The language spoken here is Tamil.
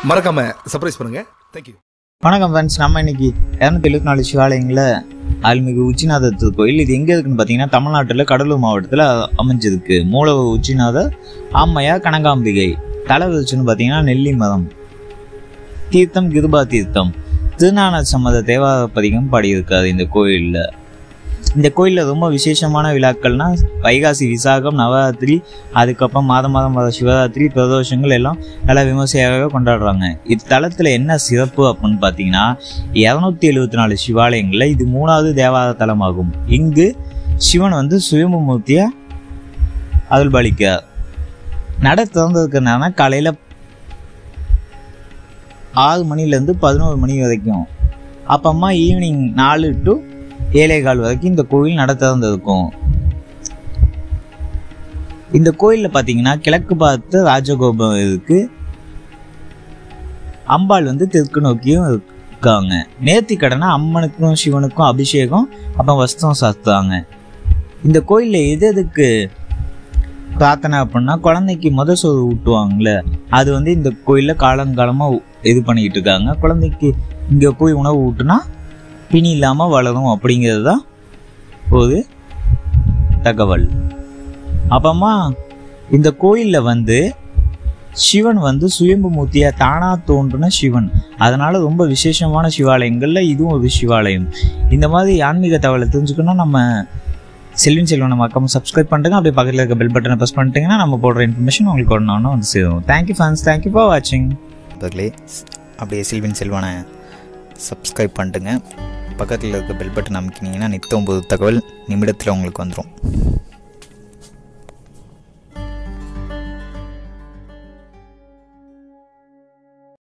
மறக்காம சர்ப்ரைஸ் பண்ணுங்க தேங்க்யூ வணக்கம் ஃப்ரெண்ட்ஸ் நம்ம இன்னைக்கு இரநூத்தி எழுபத்தி நாலு சிவாலயங்களில் அருள்மிகு உச்சிநாதர் கோயில் இது எங்கே இருக்குன்னு பார்த்தீங்கன்னா தமிழ்நாட்டில் கடலூர் மாவட்டத்தில் அமைஞ்சிருக்கு மூல உச்சிநாதர் ஆம்மையா கனகாம்பிகை தலை விதிச்சுன்னு பார்த்தீங்கன்னா நெல்லி மதம் தீர்த்தம் கிருபா தீர்த்தம் திருநான சம்மத தேவார பதிகம் பாடியிருக்காரு இந்த கோயிலில் இந்த கோயிலில் ரொம்ப விசேஷமான விழாக்கள்னா வைகாசி விசாகம் நவராத்திரி அதுக்கப்புறம் மாதம் மாதம் வர சிவராத்திரி பிரதோஷங்கள் எல்லாம் நல்லா விமர்சையாக கொண்டாடுறாங்க இத்தலத்தில் என்ன சிறப்பு அப்படின்னு பார்த்தீங்கன்னா இரநூத்தி எழுபத்தி நாலு சிவாலயங்களில் இது மூணாவது தேவார தலமாகும் இங்கு சிவன் வந்து சுயம்பு மூர்த்தியா அருள்பாலிக்கிறார் நட திறந்திருக்கிறதுனால காலையில் ஆறு மணிலேருந்து பதினோரு மணி வரைக்கும் அப்பமா ஈவினிங் நாலு டு ஏழே கால் வரைக்கும் இந்த கோயில் நட திறந்திருக்கும் இந்த கோயிலில் பார்த்தீங்கன்னா கிழக்கு பார்த்து ராஜகோபுரம் இருக்கு அம்பாள் வந்து தெற்கு நோக்கியும் இருக்காங்க நேர்த்தி கடனை அம்மனுக்கும் சிவனுக்கும் அபிஷேகம் அப்புறம் வஸ்திரம் சாத்துவாங்க இந்த கோயிலில் எது எதுக்கு பிரார்த்தனை அப்படின்னா குழந்தைக்கு முத சோறு ஊட்டுவாங்கல்ல அது வந்து இந்த கோயிலில் காலங்காலமாக இது பண்ணிக்கிட்டு இருக்காங்க குழந்தைக்கு இங்கே போய் உணவு ஊட்டுனா பிணி இல்லாமல் வளரும் அப்படிங்கிறது தான் ஒரு தகவல் அப்புறமா இந்த கோயிலில் வந்து சிவன் வந்து சுயம்பு மூர்த்தியா தானா தோன்றுன சிவன் அதனால ரொம்ப விசேஷமான சிவாலயங்கள்ல இதுவும் ஒரு சிவாலயம் இந்த மாதிரி ஆன்மீக தகவலை தெரிஞ்சுக்கணும் நம்ம செல்வின் செல்வனை மறக்காம சப்ஸ்கிரைப் பண்ணுங்க அப்படியே பக்கத்தில் இருக்க பெல் பட்டனை ப்ரெஸ் பண்ணிட்டீங்கன்னா நம்ம போடுற இன்ஃபர்மேஷன் உங்களுக்கு ஒன்று வந்து சேரும் தேங்க்யூ ஃபேன்ஸ் தேங்க்யூ ஃபார் வாட்சிங் நண்பர்களே அப்படியே செல்வின் செல்வனை சப்ஸ்கிரைப் பண்ணிட்டுங்க பக்கத்தில் இருக்க பெல் பட்டன் அமைக்கினீங்கன்னா நித்தம் புது தகவல் நிமிடத்தில் உங்களுக்கு வந்துடும்